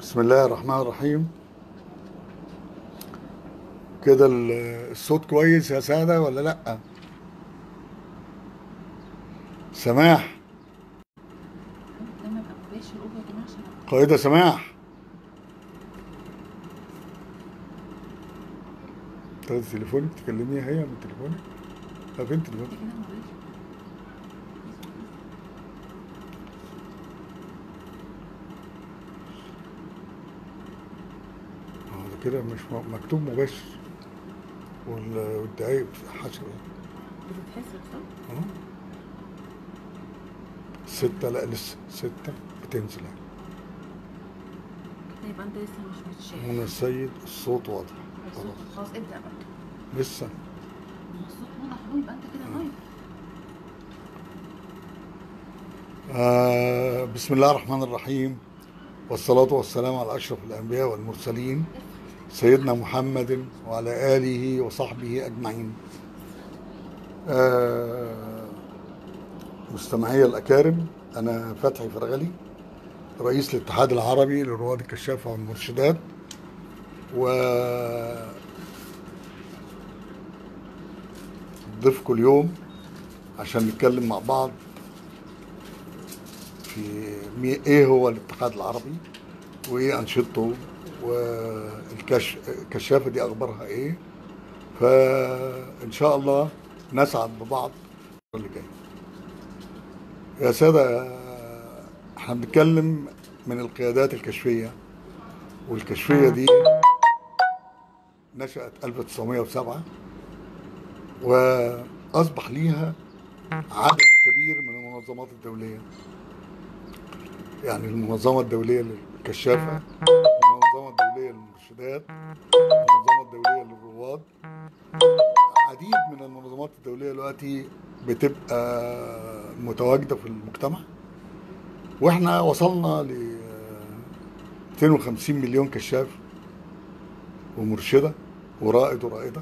بسم الله الرحمن الرحيم كده ال- الصوت كويس يا سادة ولا لأ سماح ده ما يبقى مباشر قولوا يا جماعه عشان قائدة سماح تاخدي تليفونك تكلميها هي من تليفونك لا فين تليفونك كده مباشر اه ده كده مش م- مكتوب مباشر وال- والدقايق حشرة بتتحسب صح؟ اه ستة لا لسه ستة بتنزل يعني. كده يبقى انت لسه مش متشاف منى السيد الصوت واضح الصوت خلاص خلاص ابدا بقى لسه ما الصوت واضح اهو يبقى انت كده لايف آه بسم الله الرحمن الرحيم والصلاة والسلام على أشرف الأنبياء والمرسلين سيدنا محمد وعلى آله وصحبه أجمعين آه مستمعي الأكارم أنا فتحي فرغلي رئيس الاتحاد العربي للرواد الكشافة والمرشدات و ضيفكم اليوم عشان نتكلم مع بعض في مي- ايه هو الاتحاد العربي وايه انشطته والكشافه دي اخبارها ايه فان شاء الله نسعد ببعض اللي جاي يا ساده احنا بنتكلم من القيادات الكشفيه والكشفيه دي نشأت 1907 وأصبح ليها عدد كبير من المنظمات الدولية يعني المنظمة الدولية للكشافة المنظمة الدولية للمرشدات المنظمة الدولية للرواد عديد من المنظمات الدولية دلوقتي بتبقى متواجدة في المجتمع واحنا وصلنا ل 250 مليون كشاف ومرشدة ورائد ورائدة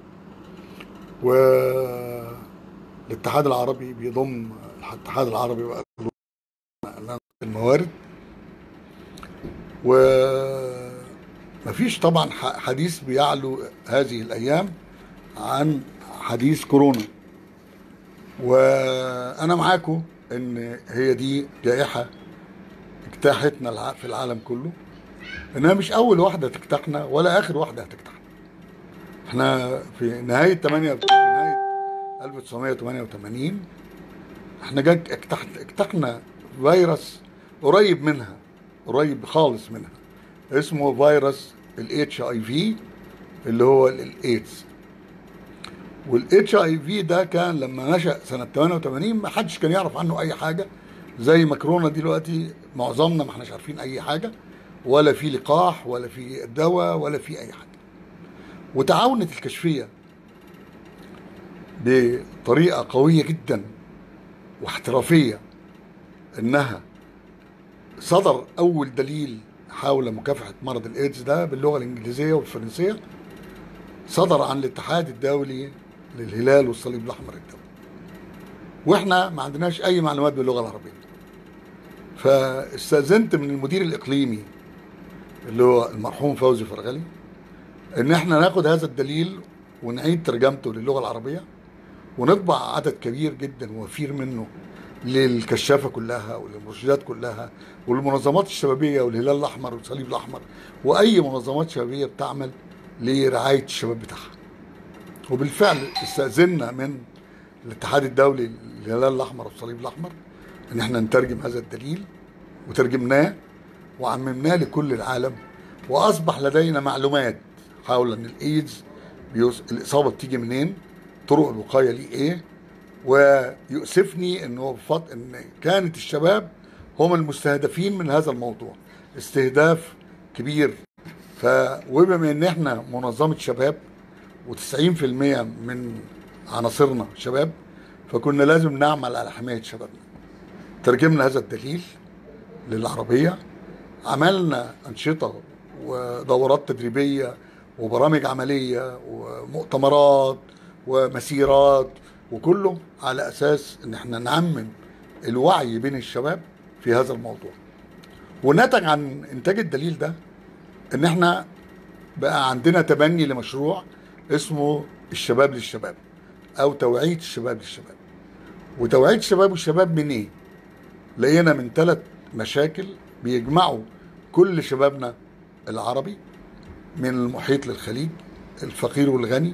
والاتحاد العربي بيضم الاتحاد العربي بقى الموارد ومفيش طبعا ح- حديث بيعلو هذه الايام عن حديث كورونا وانا معاكم ان هي دي جائحه اجتاحتنا الع- في العالم كله انها مش اول واحده تجتاحنا ولا اخر واحده هتجتاحنا احنا في نهايه 8 في نهايه 1988 احنا جاك اجتحت اجتحنا فيروس قريب منها قريب خالص منها اسمه فيروس الاتش اي في اللي هو الايدز والاتش اي في ده كان لما نشا سنه 88 ما حدش كان يعرف عنه اي حاجه زي ما كورونا دلوقتي معظمنا ما احناش عارفين اي حاجه ولا في لقاح ولا في دواء ولا في اي حاجه وتعاونت الكشفيه بطريقه قويه جدا واحترافيه انها صدر اول دليل حول مكافحه مرض الايدز ده باللغه الانجليزيه والفرنسيه صدر عن الاتحاد الدولي للهلال والصليب الاحمر الدولي واحنا ما عندناش اي معلومات باللغه العربيه فاستاذنت من المدير الاقليمي اللي هو المرحوم فوزي فرغلي ان احنا ناخد هذا الدليل ونعيد ترجمته للغه العربيه ونطبع عدد كبير جدا وفير منه للكشافه كلها وللمرشدات كلها والمنظمات الشبابيه والهلال الاحمر والصليب الاحمر واي منظمات شبابيه بتعمل لرعايه الشباب بتاعها. وبالفعل استاذنا من الاتحاد الدولي للهلال الاحمر والصليب الاحمر ان احنا نترجم هذا الدليل وترجمناه وعممناه لكل العالم واصبح لدينا معلومات حول ان الايدز بيوس... الاصابه بتيجي منين طرق الوقايه ليه ايه ويؤسفني انه فط... ان كانت الشباب هم المستهدفين من هذا الموضوع استهداف كبير ف وبما ان احنا منظمه شباب و90% من عناصرنا شباب فكنا لازم نعمل على حمايه شبابنا ترجمنا هذا الدليل للعربيه عملنا انشطه ودورات تدريبيه وبرامج عمليه ومؤتمرات ومسيرات وكله على اساس ان احنا نعمم الوعي بين الشباب في هذا الموضوع ونتج عن انتاج الدليل ده ان احنا بقى عندنا تبني لمشروع اسمه الشباب للشباب او توعيه الشباب للشباب وتوعيه الشباب والشباب من ايه؟ لقينا من ثلاث مشاكل بيجمعوا كل شبابنا العربي من المحيط للخليج الفقير والغني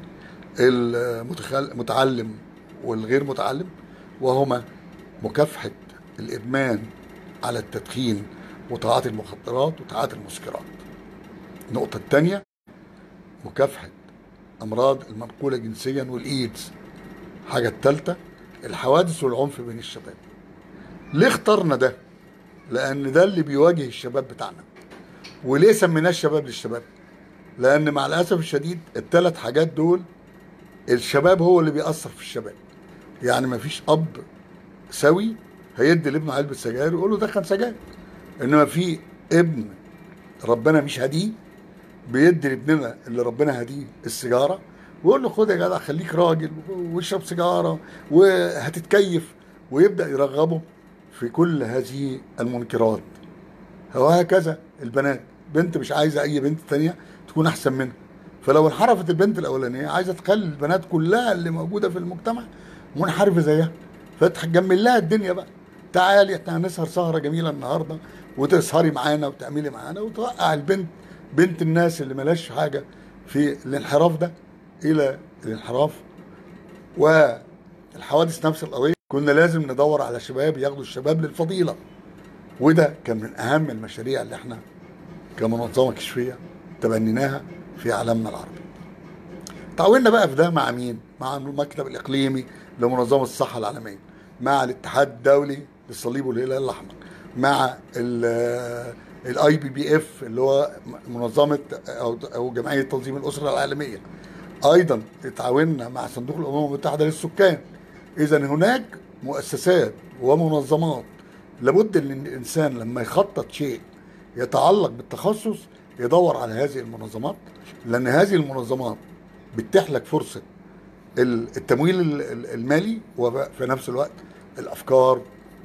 المتعلم والغير متعلم وهما مكافحة الإدمان على التدخين وتعاطي المخدرات وتعاطي المسكرات النقطة الثانية مكافحة أمراض المنقولة جنسيا والإيدز حاجة الثالثة الحوادث والعنف بين الشباب ليه اخترنا ده؟ لأن ده اللي بيواجه الشباب بتاعنا وليه سميناه الشباب للشباب؟ لأن مع الأسف الشديد الثلاث حاجات دول الشباب هو اللي بيأثر في الشباب يعني مفيش أب سوي هيدي لابنه علبة سجاير ويقول له دخن سجاير إنما في ابن ربنا مش هديه بيدي لابننا اللي ربنا هديه السيجارة ويقول له خد يا جدع خليك راجل واشرب سيجارة وهتتكيف ويبدأ يرغبه في كل هذه المنكرات وهكذا البنات بنت مش عايزة أي بنت تانية تكون أحسن منها فلو انحرفت البنت الأولانية عايزة تخلي البنات كلها اللي موجودة في المجتمع منحرفة زيها فتجمل لها الدنيا بقى تعالي احنا هنسهر سهرة جميلة النهاردة وتسهري معانا وتعملي معانا وتوقع البنت بنت الناس اللي ملاش حاجة في الانحراف ده إلى الانحراف والحوادث نفس القضية كنا لازم ندور على شباب ياخدوا الشباب للفضيلة وده كان من أهم المشاريع اللي احنا كمنظمة كشفية تبنيناها في عالمنا العربي تعاوننا بقى في ده مع مين؟ مع المكتب الإقليمي لمنظمة الصحة العالمية مع الاتحاد الدولي للصليب والهلال الأحمر مع الاي بي بي اف اللي هو منظمة أو أو جمعية تنظيم الأسرة العالمية أيضا تعاوننا مع صندوق الأمم المتحدة للسكان إذا هناك مؤسسات ومنظمات لابد ان الانسان لما يخطط شيء يتعلق بالتخصص يدور على هذه المنظمات لان هذه المنظمات بتتيح لك فرصه التمويل المالي وفي نفس الوقت الافكار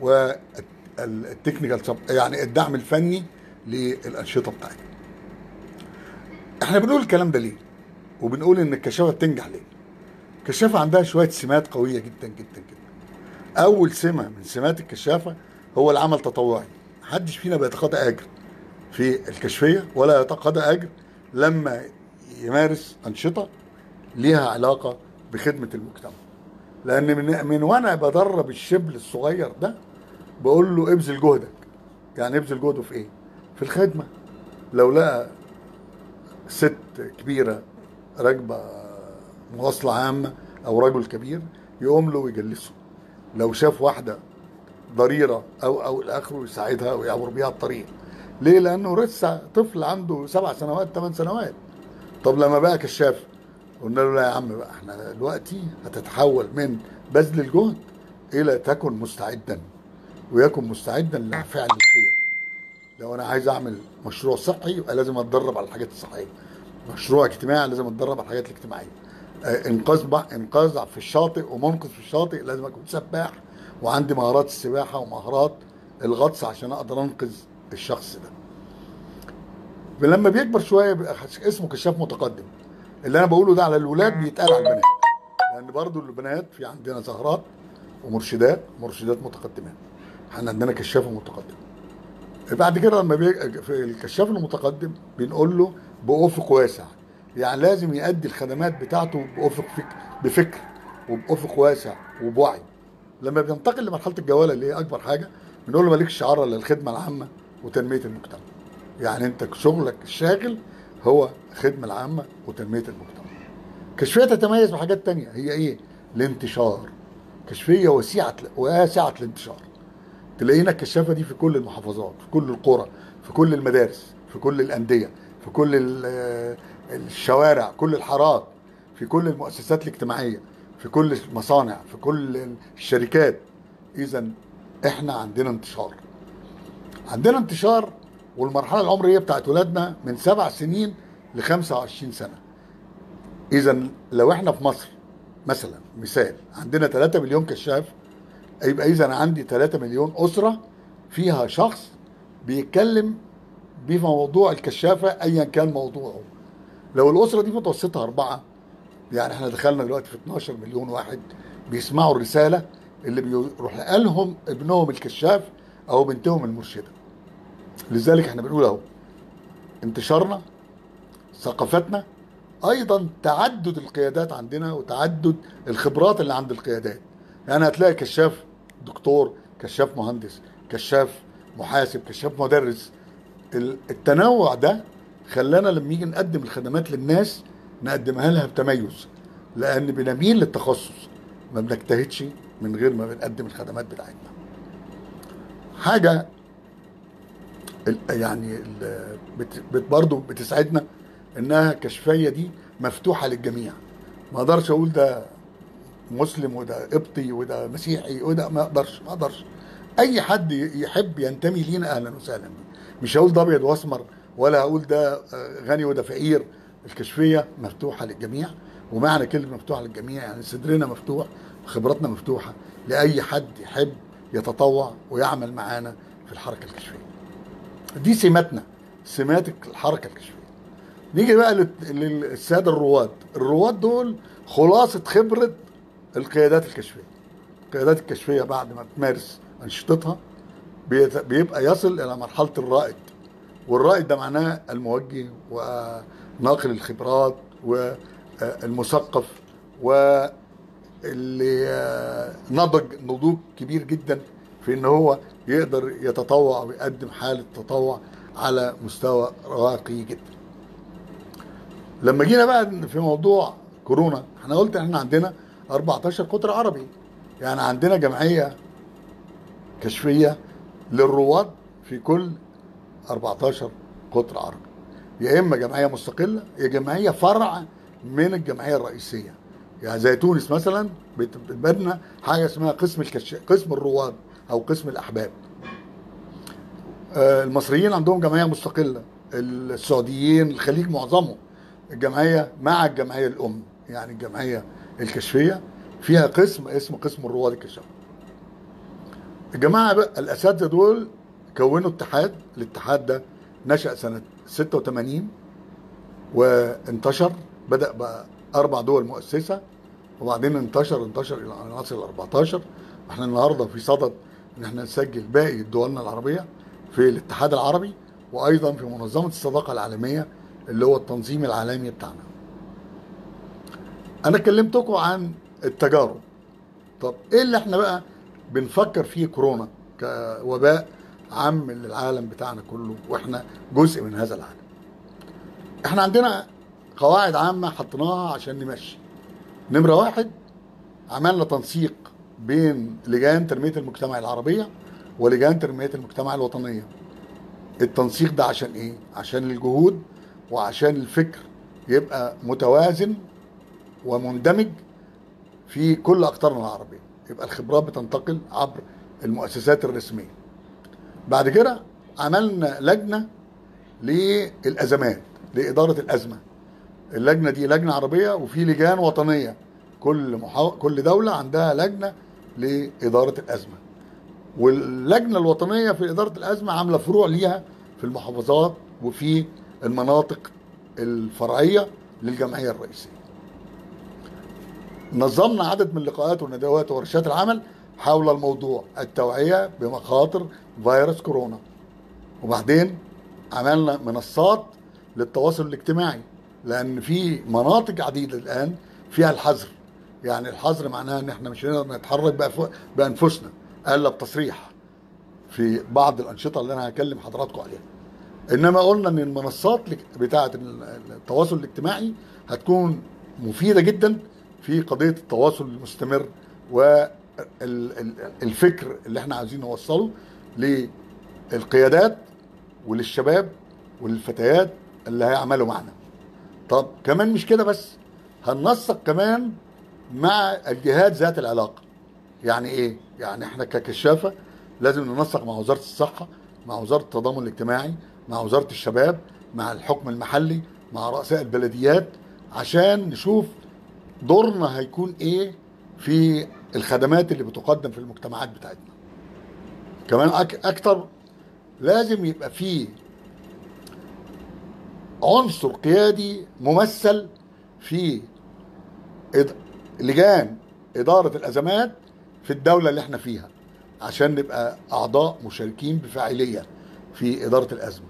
والتكنيكال يعني الدعم الفني للانشطه بتاعتنا. احنا بنقول الكلام ده ليه؟ وبنقول ان الكشافه بتنجح ليه؟ الكشافه عندها شويه سمات قويه جدا جدا جدا. اول سمه من سمات الكشافه هو العمل التطوعي محدش فينا بيتقاضى اجر في الكشفيه ولا يتقاضى اجر لما يمارس انشطه ليها علاقه بخدمه المجتمع لان من من وانا بدرب الشبل الصغير ده بقول له ابذل جهدك يعني ابذل جهده في ايه في الخدمه لو لقى ست كبيره راكبه مواصله عامه او رجل كبير يقوم له ويجلسه لو شاف واحده ضريره او او الاخر يساعدها ويعبر بيها الطريق ليه لانه لسه طفل عنده سبع سنوات ثمان سنوات طب لما بقى كشاف قلنا له لا يا عم بقى احنا دلوقتي هتتحول من بذل الجهد الى تكن مستعدا ويكن مستعدا لفعل الخير لو انا عايز اعمل مشروع صحي يبقى لازم اتدرب على الحاجات الصحيه مشروع اجتماعي لازم اتدرب على الحاجات الاجتماعيه انقاذ انقاذ في الشاطئ ومنقذ في الشاطئ لازم اكون سباح وعندي مهارات السباحه ومهارات الغطس عشان اقدر انقذ الشخص ده لما بيكبر شويه بيبقى اسمه كشاف متقدم اللي انا بقوله ده على الولاد بيتقال على البنات لان برضو البنات في عندنا زهرات ومرشدات مرشدات متقدمات احنا عندنا كشاف متقدم بعد كده لما بي... في الكشاف المتقدم بنقول له بافق واسع يعني لازم يؤدي الخدمات بتاعته بافق فكر بفكر وبافق واسع وبوعي لما بينتقل لمرحله الجواله اللي هي اكبر حاجه بنقول له مالكش شعار الا الخدمه العامه وتنميه المجتمع يعني انت شغلك الشاغل هو الخدمه العامه وتنميه المجتمع كشفيه تتميز بحاجات تانية هي ايه الانتشار كشفيه وسيعه واسعه الانتشار تلاقينا الكشافه دي في كل المحافظات في كل القرى في كل المدارس في كل الانديه في كل الشوارع كل الحارات في كل المؤسسات الاجتماعيه في كل المصانع في كل الشركات اذا احنا عندنا انتشار عندنا انتشار والمرحله العمريه بتاعت ولادنا من سبع سنين ل 25 سنه اذا لو احنا في مصر مثلا مثال عندنا 3 مليون كشاف يبقى اذا عندي 3 مليون اسره فيها شخص بيتكلم بموضوع الكشافه ايا كان موضوعه لو الاسره دي متوسطها اربعه يعني احنا دخلنا دلوقتي في 12 مليون واحد بيسمعوا الرساله اللي بيروح لهم ابنهم الكشاف او بنتهم المرشده لذلك احنا بنقول اهو انتشارنا ثقافتنا ايضا تعدد القيادات عندنا وتعدد الخبرات اللي عند القيادات يعني هتلاقي كشاف دكتور كشاف مهندس كشاف محاسب كشاف مدرس ال- التنوع ده خلانا لما نيجي نقدم الخدمات للناس نقدمها لها بتميز لان بنميل للتخصص ما بنجتهدش من غير ما بنقدم الخدمات بتاعتنا حاجه ال- يعني ال- بت بت برضه بتسعدنا انها كشفيه دي مفتوحه للجميع ما اقدرش اقول ده مسلم وده قبطي وده مسيحي وده ما اقدرش ما اقدرش اي حد يحب ينتمي لينا اهلا وسهلا بيه مش هقول ده ابيض واسمر ولا هقول ده آه، غني وده فقير الكشفيه مفتوحه للجميع ومعنى كلمه مفتوحه للجميع يعني صدرنا مفتوح وخبراتنا مفتوحه لاي حد يحب يتطوع ويعمل معانا في الحركه الكشفيه دي سماتنا سمات الحركه الكشفيه نيجي بقى لل- للساده الرواد الرواد دول خلاصه خبره القيادات الكشفيه القيادات الكشفيه بعد ما بتمارس انشطتها بيت- بيبقى يصل الى مرحله الرائد والرائد ده معناه الموجه وناقل الخبرات والمثقف واللي آه، نضج نضوج كبير جدا في ان هو يقدر يتطوع ويقدم حاله تطوع على مستوى راقي جدا لما جينا بقى في موضوع كورونا احنا قلت احنا عندنا 14 قطر عربي يعني عندنا جمعيه كشفيه للرواد في كل 14 قطر عربي يا اما جمعيه مستقله يا جمعيه فرع من الجمعيه الرئيسيه يعني زي تونس مثلا بت- بتبنى حاجه اسمها قسم الكش... قسم الرواد او قسم الاحباب آه، المصريين عندهم جمعيه مستقله السعوديين الخليج معظمهم الجمعيه مع الجمعيه الام يعني الجمعيه الكشفيه فيها قسم اسمه قسم الرواد الكشف الجماعه بقى الاساتذه دول كونوا اتحاد الاتحاد ده نشأ سنه 86 وانتشر بدأ بقى اربع دول مؤسسه وبعدين انتشر انتشر الى ان نصل ل 14 احنا النهارده في صدد ان احنا نسجل باقي دولنا العربيه في الاتحاد العربي وايضا في منظمه الصداقه العالميه اللي هو التنظيم العالمي بتاعنا. انا كلمتكم عن التجارب. طب ايه اللي احنا بقى بنفكر فيه كورونا كوباء عام للعالم بتاعنا كله واحنا جزء من هذا العالم. احنا عندنا قواعد عامه حطيناها عشان نمشي. نمره واحد عملنا تنسيق بين لجان تنميه المجتمع العربيه ولجان تنميه المجتمع الوطنيه. التنسيق ده عشان ايه؟ عشان الجهود وعشان الفكر يبقى متوازن ومندمج في كل اقطارنا العربيه يبقى الخبرات بتنتقل عبر المؤسسات الرسميه بعد كده عملنا لجنه للازمات لاداره الازمه اللجنه دي لجنه عربيه وفي لجان وطنيه كل محا... كل دوله عندها لجنه لاداره الازمه واللجنه الوطنيه في اداره الازمه عامله فروع ليها في المحافظات وفي المناطق الفرعيه للجمعيه الرئيسيه. نظمنا عدد من اللقاءات والندوات وورشات العمل حول الموضوع التوعيه بمخاطر فيروس كورونا. وبعدين عملنا منصات للتواصل الاجتماعي لان في مناطق عديده الان فيها الحظر. يعني الحظر معناها ان احنا مش هنقدر نتحرك بأف- بانفسنا الا بتصريح في بعض الانشطه اللي انا هكلم حضراتكم عليها. انما قلنا ان المنصات لك- بتاعه التواصل الاجتماعي هتكون مفيده جدا في قضيه التواصل المستمر والفكر اللي احنا عايزين نوصله للقيادات وللشباب وللفتيات اللي هيعملوا معنا. طب كمان مش كده بس هننسق كمان مع الجهات ذات العلاقه. يعني ايه؟ يعني احنا ككشافه لازم ننسق مع وزاره الصحه، مع وزاره التضامن الاجتماعي، مع وزاره الشباب، مع الحكم المحلي، مع رؤساء البلديات عشان نشوف دورنا هيكون ايه في الخدمات اللي بتقدم في المجتمعات بتاعتنا. كمان أك اكتر لازم يبقى فيه عنصر قيادي ممثل في إد- لجان إدارة الأزمات في الدولة اللي احنا فيها عشان نبقى أعضاء مشاركين بفاعلية في إدارة الأزمة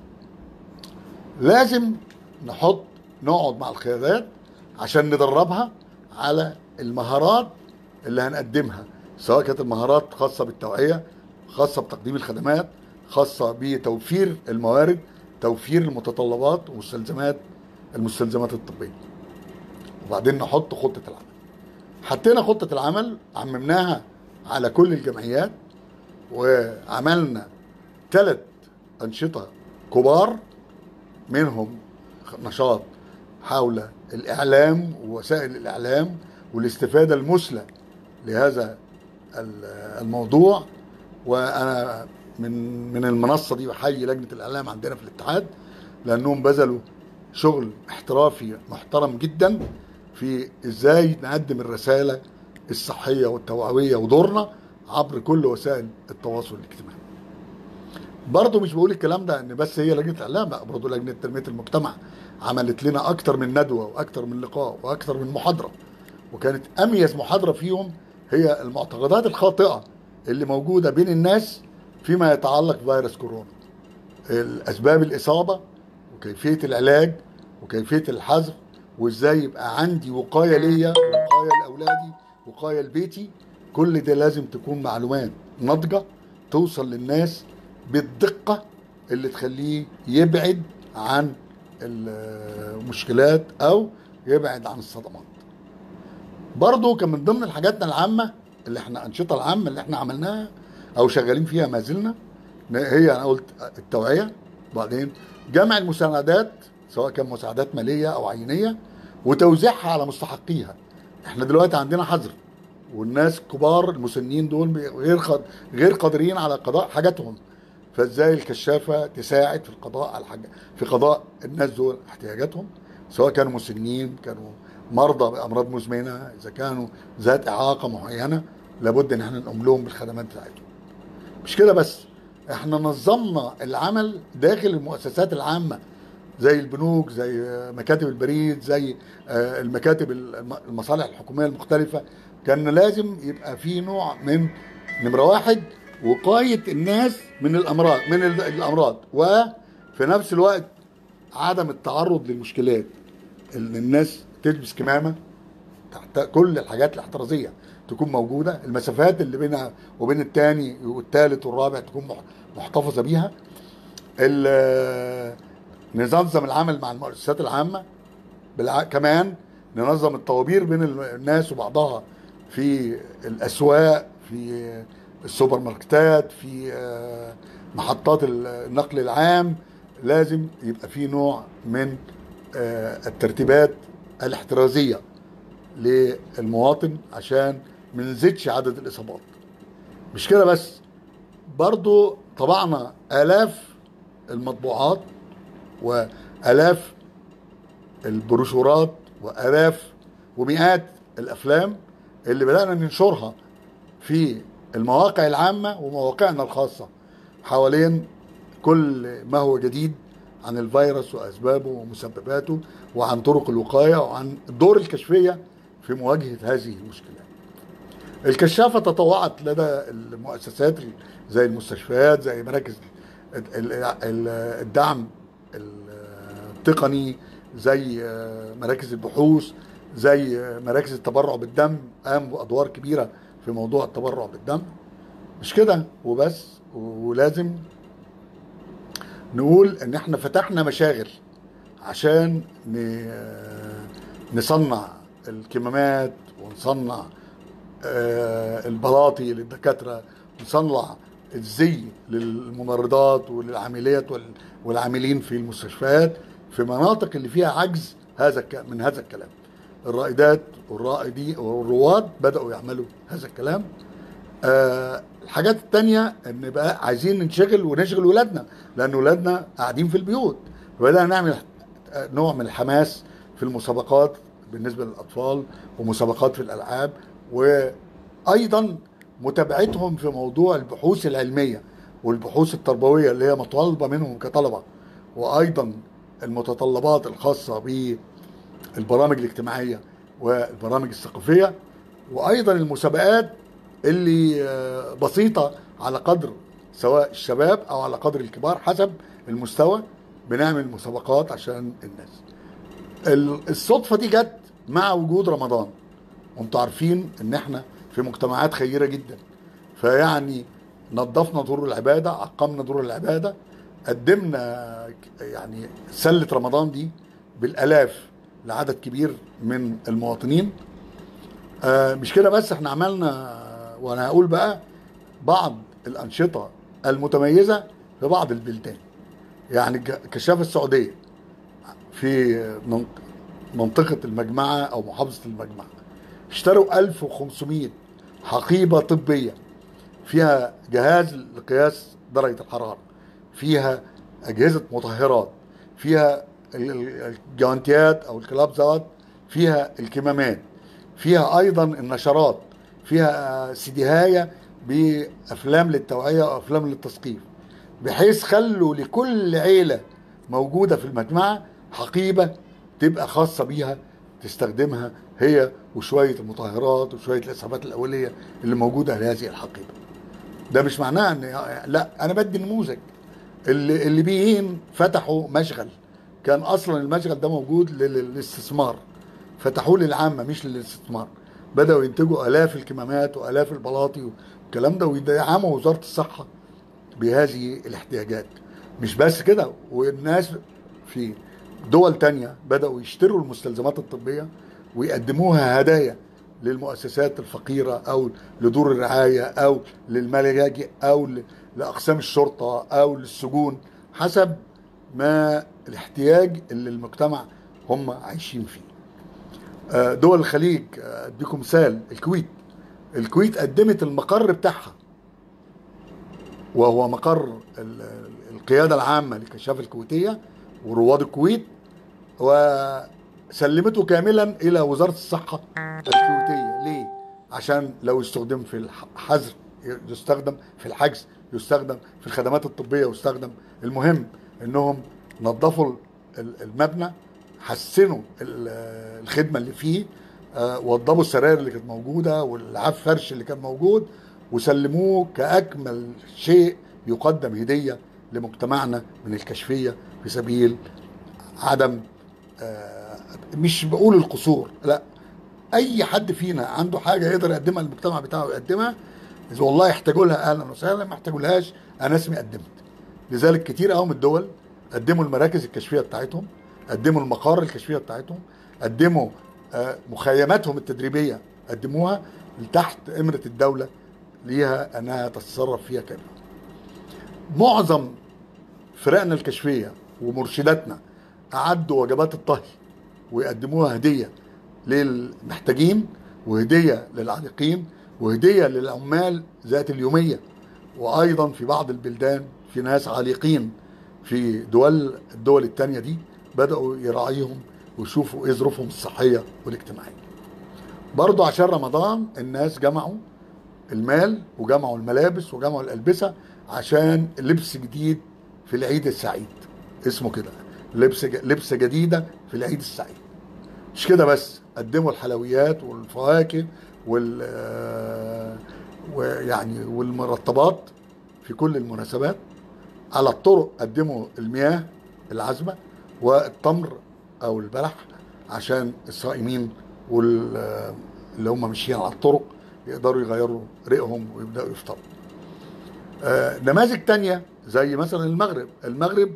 لازم نحط نقعد مع القيادات عشان ندربها على المهارات اللي هنقدمها سواء كانت المهارات خاصة بالتوعية خاصة بتقديم الخدمات خاصة بتوفير الموارد توفير المتطلبات ومستلزمات المستلزمات الطبية وبعدين نحط خطة العمل حطينا خطة العمل عممناها على كل الجمعيات وعملنا ثلاث أنشطة كبار منهم نشاط حول الإعلام ووسائل الإعلام والاستفادة المثلى لهذا ال- الموضوع وأنا من من المنصة دي بحيي لجنة الإعلام عندنا في الاتحاد لأنهم بذلوا شغل احترافي محترم جدا في ازاي نقدم الرسالة الصحية والتوعوية ودورنا عبر كل وسائل التواصل الاجتماعي برضه مش بقول الكلام ده ان بس هي لجنه الاعلام لا برضه لجنه تنميه المجتمع عملت لنا اكتر من ندوه واكتر من لقاء واكتر من محاضره وكانت اميز محاضره فيهم هي المعتقدات الخاطئه اللي موجوده بين الناس فيما يتعلق بفيروس كورونا الاسباب الاصابه وكيفيه العلاج وكيفيه الحذر وازاي يبقى عندي وقايه ليا وقايه لاولادي وقايه لبيتي كل ده لازم تكون معلومات ناضجه توصل للناس بالدقه اللي تخليه يبعد عن المشكلات او يبعد عن الصدمات برضه كان من ضمن الحاجاتنا العامه اللي احنا انشطه العامه اللي احنا عملناها او شغالين فيها ما زلنا هي انا قلت التوعيه بعدين جمع المساعدات سواء كان مساعدات ماليه او عينيه وتوزيعها على مستحقيها احنا دلوقتي عندنا حظر والناس الكبار المسنين دول غير قد- غير قادرين على قضاء حاجاتهم فازاي الكشافه تساعد في القضاء على حاجه في قضاء الناس دول احتياجاتهم سواء كانوا مسنين كانوا مرضى بامراض مزمنه اذا كانوا ذات اعاقه معينه لابد ان احنا نقوم لهم بالخدمات بتاعتهم مش كده بس احنا نظمنا العمل داخل المؤسسات العامه زي البنوك زي مكاتب البريد زي آه، المكاتب الم- المصالح الحكوميه المختلفه كان لازم يبقى في نوع من نمره واحد وقايه الناس من الامراض من ال- الامراض وفي نفس الوقت عدم التعرض للمشكلات ان الناس تلبس كمامه تحت كل الحاجات الاحترازيه تكون موجوده المسافات اللي بينها وبين الثاني والثالث والرابع تكون مح- محتفظه بيها ال- ننظم العمل مع المؤسسات العامه بالع... كمان ننظم الطوابير بين ال- الناس وبعضها في الاسواق في السوبر ماركتات في آه، محطات ال- النقل العام لازم يبقى في نوع من آه، الترتيبات الاحترازيه للمواطن عشان ما نزيدش عدد الاصابات مش كده بس برضو طبعنا الاف المطبوعات والاف البروشورات والاف ومئات الافلام اللي بدانا ننشرها في المواقع العامه ومواقعنا الخاصه حوالين كل ما هو جديد عن الفيروس واسبابه ومسبباته وعن طرق الوقايه وعن الدور الكشفيه في مواجهه هذه المشكلات. الكشافه تطوعت لدى المؤسسات زي المستشفيات زي مراكز ال- ال- الدعم التقني زي مراكز البحوث زي مراكز التبرع بالدم قام بادوار كبيره في موضوع التبرع بالدم مش كده وبس ولازم نقول ان احنا فتحنا مشاغل عشان ن- نصنع الكمامات ونصنع آه، البلاطي للدكاتره ونصنع الزي للممرضات وللعاملات وال- والعاملين في المستشفيات في مناطق اللي فيها عجز هذا الك- من هذا الكلام الرائدات والرائدين والرواد بدأوا يعملوا هذا الكلام آه الحاجات التانية ان بقى عايزين ننشغل ونشغل ولادنا لان ولادنا قاعدين في البيوت فبدأنا نعمل نوع من الحماس في المسابقات بالنسبة للأطفال ومسابقات في الألعاب وأيضا متابعتهم في موضوع البحوث العلمية والبحوث التربويه اللي هي مطالبه منهم كطلبه وايضا المتطلبات الخاصه بالبرامج الاجتماعيه والبرامج الثقافيه وايضا المسابقات اللي آه، بسيطه على قدر سواء الشباب او على قدر الكبار حسب المستوى بنعمل مسابقات عشان الناس ال- الصدفه دي جت مع وجود رمضان وانتوا عارفين ان احنا في مجتمعات خيره جدا فيعني نظفنا دور العباده عقمنا دور العباده قدمنا ك- يعني سله رمضان دي بالالاف لعدد كبير من المواطنين آه مش كده بس احنا عملنا وانا هقول بقى بعض الانشطه المتميزه في بعض البلدان يعني ك- كشاف السعوديه في منط- منطقه المجمعه او محافظه المجمعه اشتروا 1500 حقيبه طبيه فيها جهاز لقياس درجه الحراره فيها اجهزه مطهرات فيها ال- ال- الجوانتيات او الكلابزات فيها الكمامات فيها ايضا النشرات فيها سيديهايه بافلام للتوعيه وافلام للتثقيف بحيث خلوا لكل عيله موجوده في المجمعه حقيبه تبقى خاصه بيها تستخدمها هي وشويه المطهرات وشويه الاسعافات الاوليه اللي موجوده لهذه الحقيبه. ده مش معناه ان لا انا بدي نموذج اللي اللي بيين فتحوا مشغل كان اصلا المشغل ده موجود لل- للاستثمار فتحوه للعامه مش للاستثمار بداوا ينتجوا الاف الكمامات والاف البلاطي والكلام ده ويدعموا وزاره الصحه بهذه الاحتياجات مش بس كده والناس في دول تانية بدأوا يشتروا المستلزمات الطبية ويقدموها هدايا للمؤسسات الفقيرة أو لدور الرعاية أو للملاجئ أو ل- لأقسام الشرطة أو للسجون حسب ما الاحتياج اللي المجتمع هم عايشين فيه آه، دول الخليج آه، اديكم مثال الكويت الكويت قدمت المقر بتاعها وهو مقر ال- القيادة العامة للكشافة الكويتية ورواد الكويت وسلمته كاملا إلى وزارة الصحة الكويتية ليه؟ عشان لو استخدم في الحظر يستخدم في الحجز يستخدم في الخدمات الطبية يستخدم المهم انهم نظفوا ال- المبنى حسنوا ال- الخدمة اللي فيه آه، وضبوا السراير اللي كانت موجودة والعف فرش اللي كان موجود وسلموه كأكمل شيء يقدم هدية لمجتمعنا من الكشفية في سبيل عدم آه، مش بقول القصور لا اي حد فينا عنده حاجه يقدر يقدمها للمجتمع بتاعه يقدمها إذا والله يحتاجوا لها اهلا وسهلا ما يحتاجولهاش انا اسمي قدمت لذلك كتير قوي من الدول قدموا المراكز الكشفيه بتاعتهم قدموا المقار الكشفيه بتاعتهم قدموا آه، مخيماتهم التدريبيه قدموها تحت امره الدوله ليها انها تتصرف فيها كامله معظم فرقنا الكشفيه ومرشداتنا اعدوا وجبات الطهي ويقدموها هديه للمحتاجين وهديه للعالقين وهديه للعمال ذات اليوميه وايضا في بعض البلدان في ناس عالقين في دول الدول التانية دي بدأوا يراعيهم ويشوفوا ايه ظروفهم الصحية والاجتماعية برضو عشان رمضان الناس جمعوا المال وجمعوا الملابس وجمعوا الألبسة عشان لبس جديد في العيد السعيد اسمه كده لبس لبسة جديدة في العيد السعيد مش كده بس قدموا الحلويات والفواكه وال آه، ويعني والمرطبات في كل المناسبات على الطرق قدموا المياه العذبة والتمر أو البلح عشان الصائمين وال آه، اللي هم ماشيين على الطرق يقدروا يغيروا ريقهم ويبدأوا يفطروا آه، نماذج تانية زي مثلا المغرب المغرب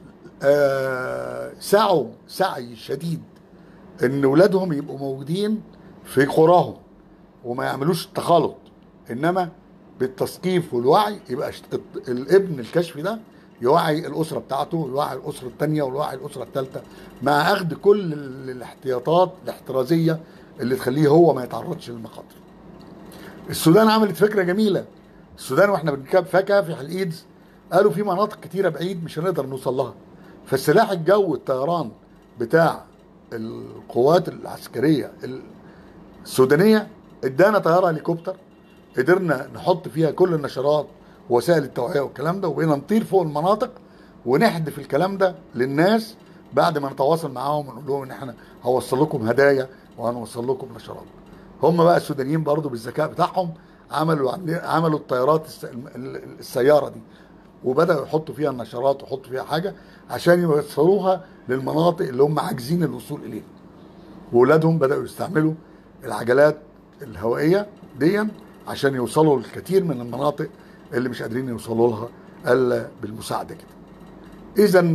آه، سعوا سعي شديد ان ولادهم يبقوا موجودين في قراهم وما يعملوش التخالط انما بالتثقيف والوعي يبقى ش- الابن الكشفي ده يوعي الاسره بتاعته ويوعي الاسره الثانيه ويوعي الاسره الثالثه مع اخذ كل ال- الاحتياطات الاحترازيه اللي تخليه هو ما يتعرضش للمخاطر. السودان عملت فكره جميله السودان واحنا بنركب فاكهه في حلقيدز قالوا في مناطق كتيره بعيد مش هنقدر نوصل لها فالسلاح الجو الطيران بتاع القوات العسكريه السودانيه ادانا طياره هليكوبتر قدرنا نحط فيها كل النشرات ووسائل التوعيه والكلام ده وبقينا نطير فوق المناطق ونحدف الكلام ده للناس بعد ما نتواصل معاهم ونقول لهم ان احنا هوصل لكم هدايا وهنوصل لكم نشرات هم بقى السودانيين برضو بالذكاء بتاعهم عملوا عملوا الطيارات الس- ال- السياره دي وبداوا يحطوا فيها النشرات ويحطوا فيها حاجه عشان يوصلوها للمناطق اللي هم عاجزين الوصول اليها واولادهم بداوا يستعملوا العجلات الهوائيه دي عشان يوصلوا للكثير من المناطق اللي مش قادرين يوصلوا لها الا بالمساعده كده اذا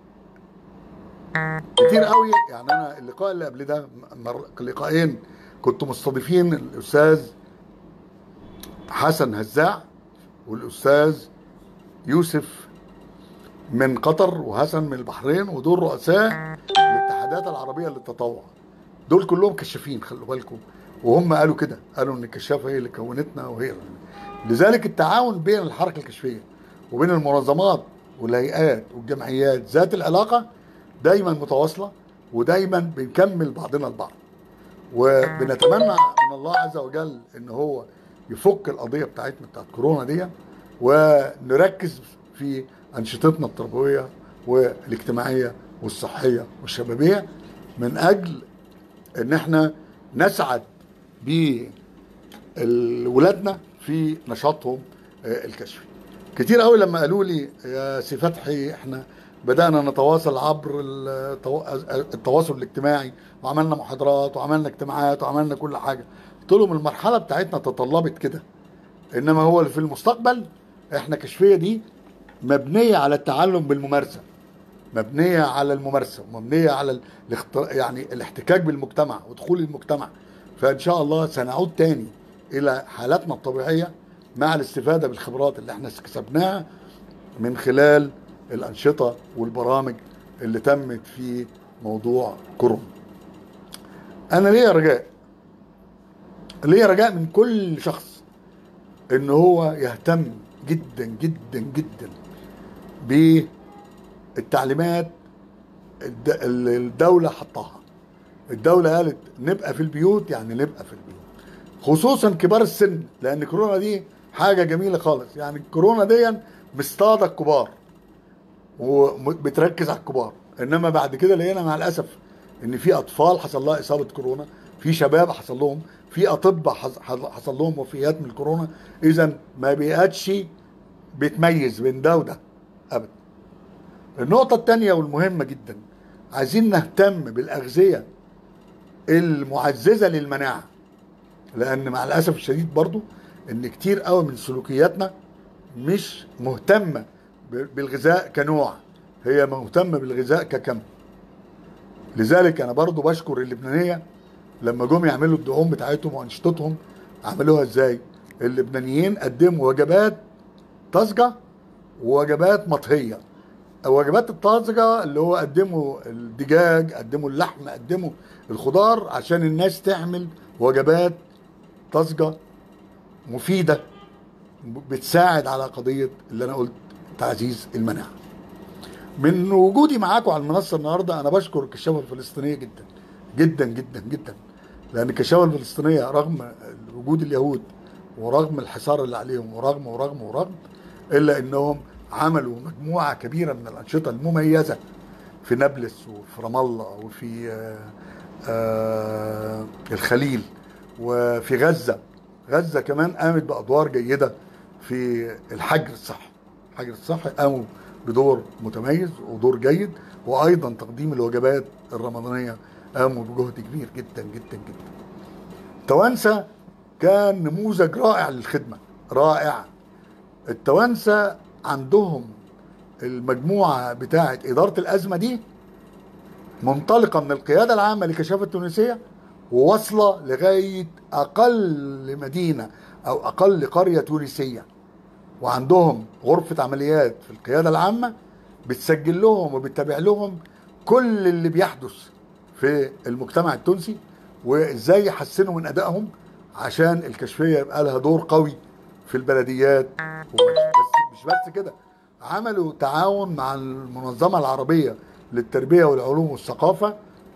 كتير قوي يعني انا اللقاء اللي قبل ده مر... لقاءين كنت مستضيفين الاستاذ حسن هزاع والاستاذ يوسف من قطر وحسن من البحرين ودول رؤساء الاتحادات العربيه للتطوع دول كلهم كشافين خلوا بالكم وهم قالوا كده قالوا ان الكشافه هي اللي كونتنا وهي اللي. لذلك التعاون بين الحركه الكشفيه وبين المنظمات والهيئات والجمعيات ذات العلاقه دايما متواصله ودايما بنكمل بعضنا البعض وبنتمنى من الله عز وجل ان هو يفك القضيه بتاعتنا بتاعت كورونا دي ونركز في انشطتنا التربويه والاجتماعيه والصحيه والشبابيه من اجل ان احنا نسعد بولادنا في نشاطهم آه، الكشفي كتير قوي لما قالوا لي يا سي فتحي احنا بدأنا نتواصل عبر التوا- التواصل الاجتماعي وعملنا محاضرات وعملنا اجتماعات وعملنا كل حاجة قلت لهم المرحلة بتاعتنا تطلبت كده انما هو في المستقبل احنا كشفية دي مبنية على التعلم بالممارسة مبنية على الممارسة ومبنية على ال- الاخت- يعني الاحتكاك بالمجتمع ودخول المجتمع فإن شاء الله سنعود تاني إلى حالاتنا الطبيعية مع الاستفادة بالخبرات اللي احنا اكتسبناها من خلال الأنشطة والبرامج اللي تمت في موضوع كورونا أنا ليا رجاء ليا رجاء من كل شخص إن هو يهتم جدا جدا جدا بالتعليمات الد- الدولة حطها الدولة قالت نبقى في البيوت يعني نبقى في البيوت خصوصا كبار السن لان كورونا دي حاجة جميلة خالص يعني الكورونا دي مصطادة الكبار وبتركز على الكبار انما بعد كده لقينا مع الاسف ان في اطفال حصل لها اصابة كورونا في شباب حصل لهم في اطباء حص- حصل لهم وفيات من الكورونا اذا ما بقتش بتميز بين ده وده ابدا النقطة الثانية والمهمة جدا عايزين نهتم بالأغذية المعززة للمناعة لأن مع الأسف الشديد برضو إن كتير قوي من سلوكياتنا مش مهتمة ب- بالغذاء كنوع هي مهتمة بالغذاء ككم لذلك أنا برضو بشكر اللبنانية لما جم يعملوا الدعوم بتاعتهم وأنشطتهم عملوها إزاي اللبنانيين قدموا وجبات طازجة ووجبات مطهية وجبات الطازجة اللي هو قدموا الدجاج قدموا اللحم قدموا الخضار عشان الناس تعمل وجبات طازجة مفيدة بتساعد على قضية اللي أنا قلت تعزيز المناعة من وجودي معاكم على المنصة النهاردة أنا بشكر الكشافة الفلسطينية جدا جدا جدا جدا لأن الكشافة الفلسطينية رغم وجود اليهود ورغم الحصار اللي عليهم ورغم ورغم ورغم إلا إنهم عملوا مجموعة كبيرة من الأنشطة المميزة في نابلس وفي رام الله وفي آه، آه، الخليل وفي غزة غزة كمان قامت بأدوار جيدة في الحجر الصحي الحجر الصحي قاموا بدور متميز ودور جيد وأيضا تقديم الوجبات الرمضانية قاموا بجهد كبير جدا جدا جدا توانسة كان نموذج رائع للخدمة رائع التوانسة عندهم المجموعة بتاعة إدارة الأزمة دي منطلقة من القيادة العامة للكشافة التونسية وواصلة لغاية أقل مدينة أو أقل قرية تونسية وعندهم غرفة عمليات في القيادة العامة بتسجل لهم وبتتابع لهم كل اللي بيحدث في المجتمع التونسي وازاي يحسنوا من ادائهم عشان الكشفيه يبقى لها دور قوي في البلديات وبس بس مش بس كده عملوا تعاون مع المنظمه العربيه للتربيه والعلوم والثقافه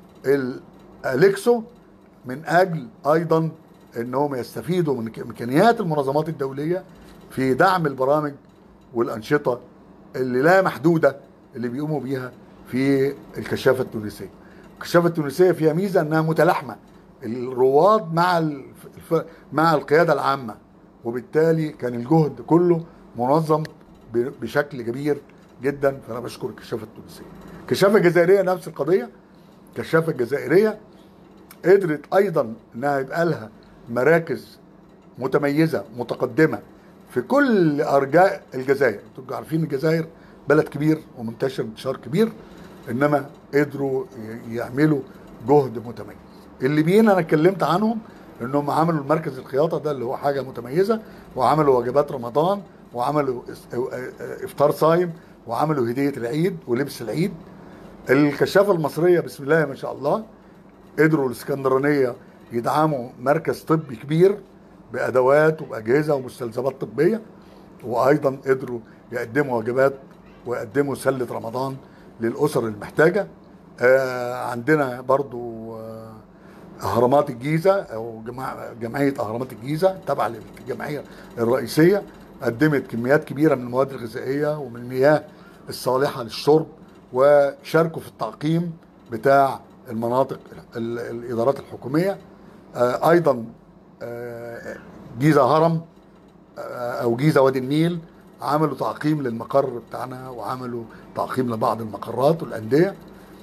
الاليكسو من اجل ايضا انهم يستفيدوا من امكانيات المنظمات الدوليه في دعم البرامج والانشطه اللي لا محدوده اللي بيقوموا بيها في الكشافه التونسيه. الكشافه التونسيه فيها ميزه انها متلاحمه الرواد مع الف... مع القياده العامه وبالتالي كان الجهد كله منظم ب- بشكل كبير جدا فانا بشكر الكشافه التونسيه. الكشافه الجزائريه نفس القضيه الكشافه الجزائريه قدرت ايضا انها يبقى لها مراكز متميزه متقدمه في كل ارجاء الجزائر انتوا عارفين الجزائر بلد كبير ومنتشر انتشار كبير انما قدروا ي- يعملوا جهد متميز الليبيين انا اتكلمت عنهم انهم عملوا المركز الخياطه ده اللي هو حاجه متميزه وعملوا وجبات رمضان وعملوا اس- افطار صايم وعملوا هديه العيد ولبس العيد الكشافه المصريه بسم الله ما شاء الله قدروا الاسكندرانيه يدعموا مركز طبي كبير بادوات وباجهزه ومستلزمات طبيه وايضا قدروا يقدموا وجبات ويقدموا سله رمضان للاسر المحتاجه آه عندنا برضو آه اهرامات الجيزه او جماعة جمعيه اهرامات الجيزه تابعه للجمعيه الرئيسيه قدمت كميات كبيره من المواد الغذائيه ومن المياه الصالحه للشرب وشاركوا في التعقيم بتاع المناطق ال- الادارات الحكوميه آه، ايضا آه، جيزه هرم آه، او جيزه وادي النيل عملوا تعقيم للمقر بتاعنا وعملوا تعقيم لبعض المقرات والانديه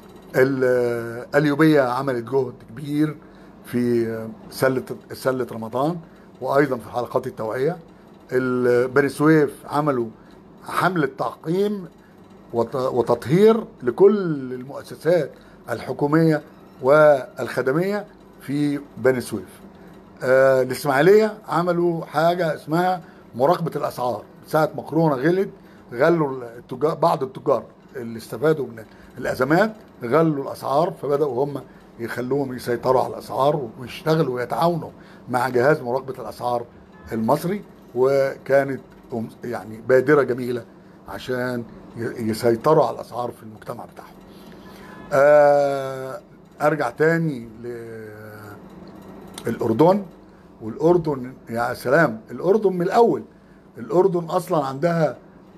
ال- اليوبيه عملت جهد كبير في سله سله رمضان وايضا في حلقات التوعيه ال- بني سويف عملوا حمله تعقيم وت- وتطهير لكل المؤسسات الحكوميه والخدميه في بني سويف. آه الاسماعيليه عملوا حاجه اسمها مراقبه الاسعار ساعه ما كورونا غلت غلوا التجار بعض التجار اللي استفادوا من الازمات غلوا الاسعار فبداوا هم يخلوهم يسيطروا على الاسعار ويشتغلوا ويتعاونوا مع جهاز مراقبه الاسعار المصري وكانت أم- يعني بادره جميله عشان ي- يسيطروا على الاسعار في المجتمع بتاعهم. آه ارجع تاني للاردن والاردن يا سلام الاردن من الاول الاردن اصلا عندها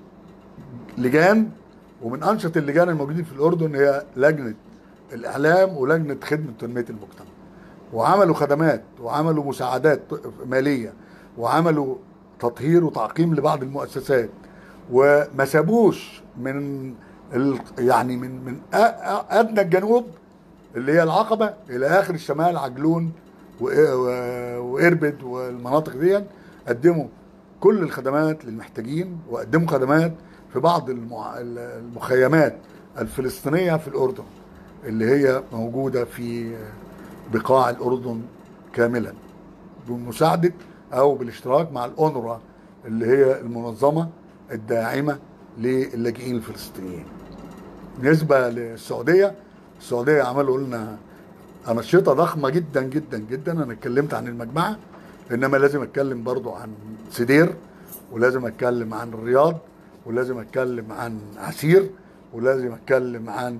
لجان ومن انشط اللجان الموجودين في الاردن هي لجنه الاعلام ولجنه خدمه تنميه المجتمع وعملوا خدمات وعملوا مساعدات ماليه وعملوا تطهير وتعقيم لبعض المؤسسات وما سابوش من ال... يعني من من أ- أ- ادنى الجنوب اللي هي العقبه الى اخر الشمال عجلون و- و- واربد والمناطق دي قدموا كل الخدمات للمحتاجين وقدموا خدمات في بعض المع- المخيمات الفلسطينيه في الاردن اللي هي موجوده في بقاع الاردن كاملا بمساعده او بالاشتراك مع الاونروا اللي هي المنظمه الداعمه للاجئين الفلسطينيين. بالنسبه للسعوديه السعوديه عملوا لنا انشطه ضخمه جدا جدا جدا انا اتكلمت عن المجمعه انما لازم اتكلم برضو عن سدير ولازم اتكلم عن الرياض ولازم اتكلم عن عسير ولازم اتكلم عن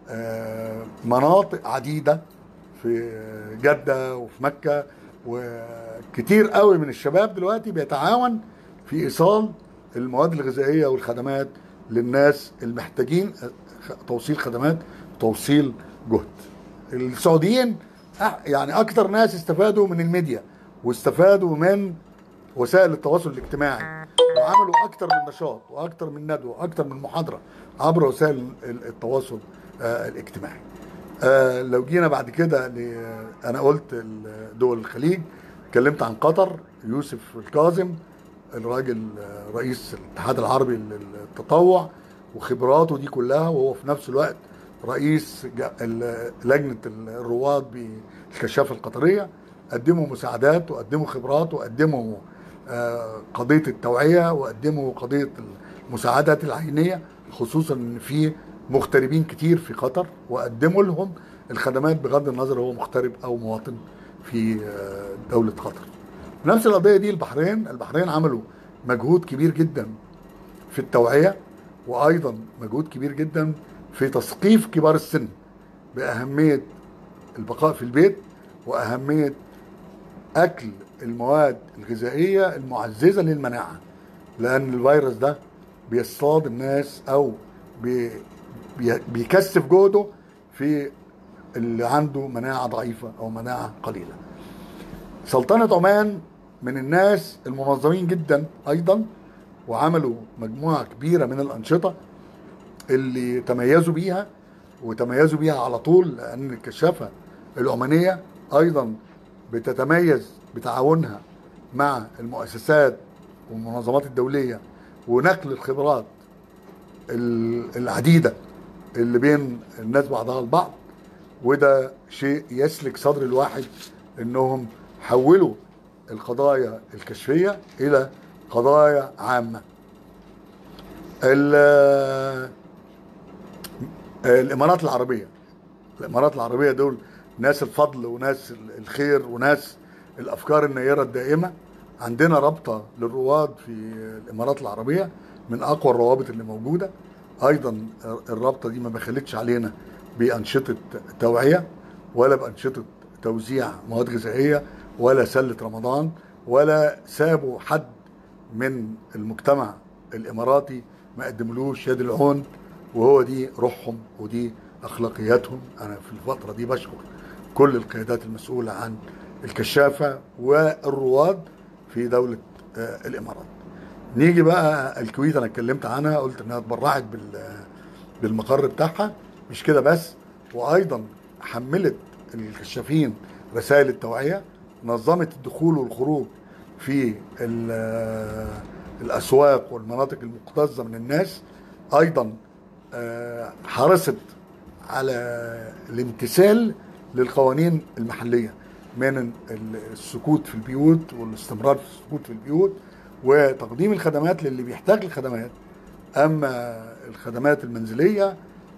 آه، مناطق عديده في جده وفي مكه وكتير قوي من الشباب دلوقتي بيتعاون في ايصال المواد الغذائيه والخدمات للناس المحتاجين توصيل خدمات توصيل جهد السعوديين أح- يعني اكتر ناس استفادوا من الميديا واستفادوا من وسائل التواصل الاجتماعي وعملوا اكتر من نشاط واكتر من ندوه واكتر من محاضره عبر وسائل ال- التواصل آه، الاجتماعي آه، لو جينا بعد كده ل- انا قلت ال- دول الخليج اتكلمت عن قطر يوسف الكاظم الراجل آه، رئيس الاتحاد العربي للتطوع وخبراته دي كلها وهو في نفس الوقت رئيس ج- ال- لجنه الرواد بالكشافه القطريه قدموا مساعدات وقدموا خبرات وقدموا آه، قضيه التوعيه وقدموا قضيه المساعدات العينيه خصوصا ان في مغتربين كتير في قطر وقدموا لهم الخدمات بغض النظر هو مغترب او مواطن في آه، دوله قطر. نفس القضيه دي البحرين، البحرين عملوا مجهود كبير جدا في التوعيه وايضا مجهود كبير جدا في تثقيف كبار السن باهميه البقاء في البيت واهميه اكل المواد الغذائيه المعززه للمناعه لان الفيروس ده بيصطاد الناس او بي بي بيكثف جهده في اللي عنده مناعه ضعيفه او مناعه قليله سلطنه عمان من الناس المنظمين جدا ايضا وعملوا مجموعه كبيره من الانشطه اللي تميزوا بيها وتميزوا بيها على طول لان الكشافه العمانيه ايضا بتتميز بتعاونها مع المؤسسات والمنظمات الدوليه ونقل الخبرات ال- العديده اللي بين الناس بعضها البعض وده شيء يسلك صدر الواحد انهم حولوا القضايا الكشفيه الى قضايا عامه ال- الامارات العربيه الامارات العربيه دول ناس الفضل وناس الخير وناس الافكار النيره الدائمه عندنا رابطه للرواد في الامارات العربيه من اقوى الروابط اللي موجوده ايضا الرابطه دي ما بخلتش علينا بانشطه توعيه ولا بانشطه توزيع مواد غذائيه ولا سله رمضان ولا سابوا حد من المجتمع الاماراتي ما قدملوش يد العون وهو دي روحهم ودي اخلاقياتهم انا في الفتره دي بشكر كل القيادات المسؤوله عن الكشافه والرواد في دوله آه، الامارات. نيجي بقى الكويت انا اتكلمت عنها قلت انها اتبرعت بال بالمقر بتاعها مش كده بس وايضا حملت الكشافين رسائل التوعيه نظمت الدخول والخروج في ال- الاسواق والمناطق المكتظه من الناس ايضا آه، حرصت على الامتثال للقوانين المحليه من ال- السكوت في البيوت والاستمرار في السكوت في البيوت وتقديم الخدمات للي بيحتاج الخدمات اما الخدمات المنزليه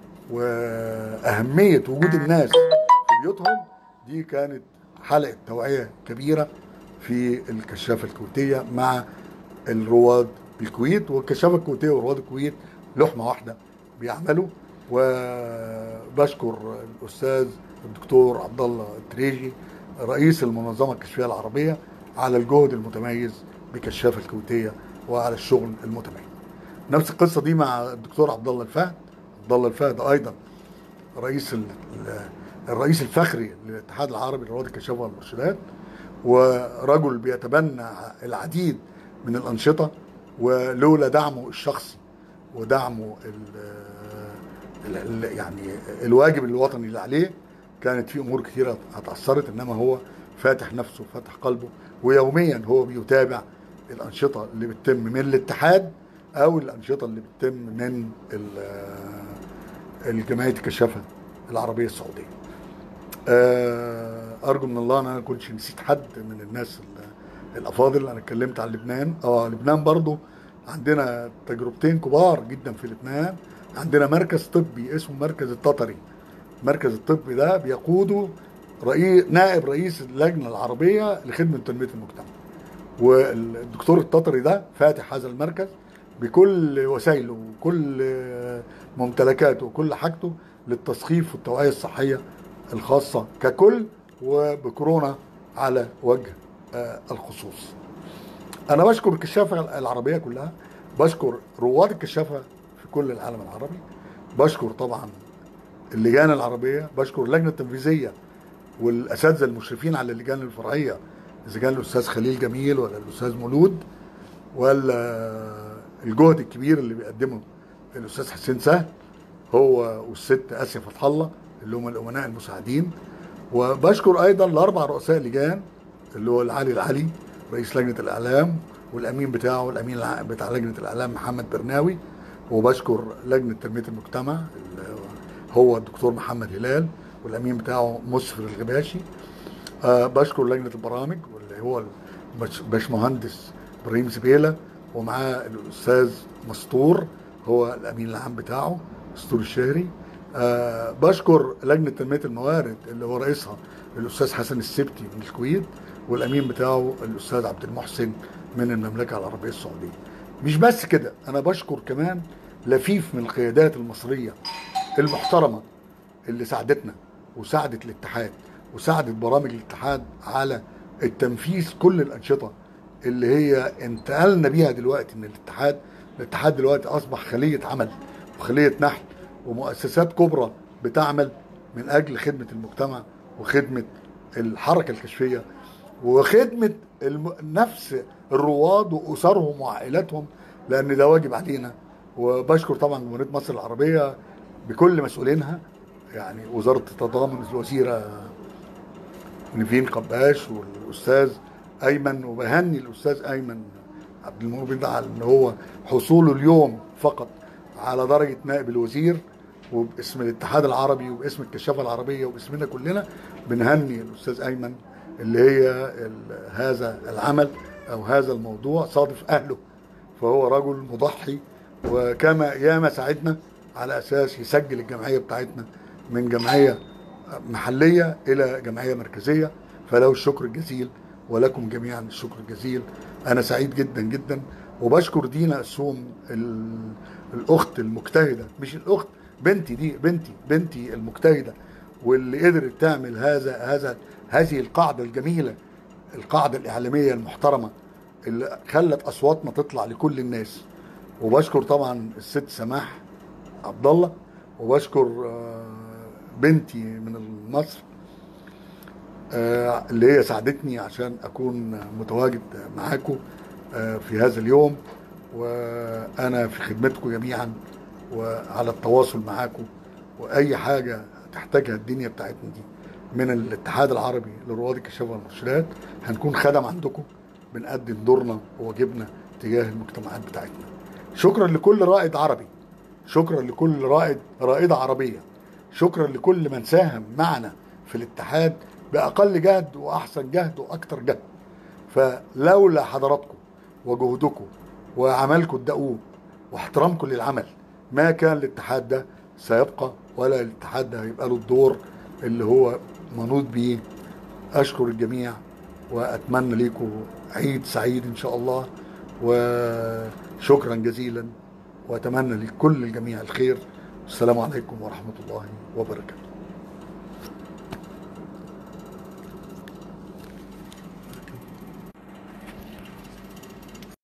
واهميه وجود الناس في بيوتهم دي كانت حلقه توعيه كبيره في الكشافه الكويتيه مع الرواد الكويت والكشافه الكويتيه ورواد الكويت لحمه واحده بيعملوا وبشكر الاستاذ الدكتور عبد الله التريجي رئيس المنظمه الكشفيه العربيه على الجهد المتميز بكشافه الكويتيه وعلى الشغل المتميز. نفس القصه دي مع الدكتور عبد الله الفهد عبد الله الفهد ايضا رئيس ال- ال- الرئيس الفخري للاتحاد العربي لرواد الكشافه والمرشدات ورجل بيتبنى العديد من الانشطه ولولا دعمه الشخصي ودعمه ال ال ال يعني الواجب الوطني اللي عليه كانت في امور كثيره اتاثرت انما هو فاتح نفسه فاتح قلبه ويوميا هو بيتابع الانشطه اللي بتتم من الاتحاد او الانشطه اللي بتتم من ال- الجمعيه الكشافه العربيه السعوديه. آه، ارجو من الله ان انا ما كنتش نسيت حد من الناس ال- الافاضل انا اتكلمت عن لبنان اه لبنان برضو عندنا تجربتين كبار جدا في لبنان عندنا مركز طبي اسمه مركز التطري المركز الطبي ده بيقوده رئيس نائب رئيس اللجنه العربيه لخدمه تنميه المجتمع والدكتور التطري ده فاتح هذا المركز بكل وسائله وكل ممتلكاته وكل حاجته للتثقيف والتوعيه الصحيه الخاصه ككل وبكورونا على وجه آه، الخصوص. انا بشكر الكشافه العربيه كلها بشكر رواد الكشافه في كل العالم العربي بشكر طبعا اللجان العربيه بشكر اللجنه التنفيذيه والاساتذه المشرفين على اللجان الفرعيه اذا كان الاستاذ خليل جميل ولا الاستاذ مولود ولا الجهد الكبير اللي بيقدمه الاستاذ حسين سهل هو والست اسيا فتح الله اللي هم الامناء المساعدين وبشكر ايضا الاربع رؤساء لجان اللي هو العلي العلي رئيس لجنه الاعلام والامين بتاعه الامين الع- بتاع لجنه الاعلام محمد برناوي وبشكر لجنه تنميه المجتمع اللي هو الدكتور محمد هلال والامين بتاعه مسفر الغباشي آه بشكر لجنه البرامج واللي هو الباش- باشمهندس ابراهيم زبيله ومعاه الاستاذ مسطور هو الامين العام بتاعه مسطور الشهري آه بشكر لجنه تنميه الموارد اللي هو رئيسها الاستاذ حسن السبتي من الكويت والامين بتاعه الاستاذ عبد المحسن من المملكه العربيه السعوديه مش بس كده انا بشكر كمان لفيف من القيادات المصريه المحترمه اللي ساعدتنا وساعدت الاتحاد وساعدت برامج الاتحاد على التنفيذ كل الانشطه اللي هي انتقلنا بيها دلوقتي من الاتحاد الاتحاد دلوقتي اصبح خليه عمل وخليه نحل ومؤسسات كبرى بتعمل من اجل خدمه المجتمع وخدمه الحركه الكشفيه وخدمه الم... نفس الرواد واسرهم وعائلاتهم لان ده واجب علينا وبشكر طبعا جمهوريه مصر العربيه بكل مسؤولينها يعني وزاره التضامن الوزيره نيفين قباش والاستاذ ايمن وبهني الاستاذ ايمن عبد المؤمن على ان هو حصوله اليوم فقط على درجه نائب الوزير وباسم الاتحاد العربي وباسم الكشافه العربيه وباسمنا كلنا بنهني الاستاذ ايمن اللي هي ال- هذا العمل او هذا الموضوع صادف اهله فهو رجل مضحي وكما ياما ساعدنا على اساس يسجل الجمعيه بتاعتنا من جمعيه محليه الى جمعيه مركزيه فله الشكر الجزيل ولكم جميعا الشكر الجزيل انا سعيد جدا جدا وبشكر دينا السوم ال- الاخت المجتهده مش الاخت بنتي دي بنتي بنتي المجتهده واللي قدرت تعمل هذا هذا هذه القاعده الجميله القاعده الاعلاميه المحترمه اللي خلت اصواتنا تطلع لكل الناس وبشكر طبعا الست سماح عبد الله وبشكر آه، بنتي من مصر آه، اللي هي ساعدتني عشان اكون متواجد معاكم آه، في هذا اليوم وانا في خدمتكم جميعا وعلى التواصل معاكم واي حاجه تحتاجها الدنيا بتاعتنا دي من الاتحاد العربي لرواد الكشافه والمرشدات هنكون خدم عندكم بنقدم دورنا وواجبنا تجاه المجتمعات بتاعتنا شكرا لكل رائد عربي شكرا لكل رائد رائده عربيه شكرا لكل من ساهم معنا في الاتحاد باقل جهد واحسن جهد واكثر جهد فلولا حضراتكم وجهودكم وعملكم الدؤوب واحترامكم للعمل ما كان الاتحاد ده سيبقى ولا الاتحاد ده هيبقى له الدور اللي هو منوط بيه اشكر الجميع واتمنى لكم عيد سعيد ان شاء الله وشكرا جزيلا واتمنى لكل الجميع الخير السلام عليكم ورحمه الله وبركاته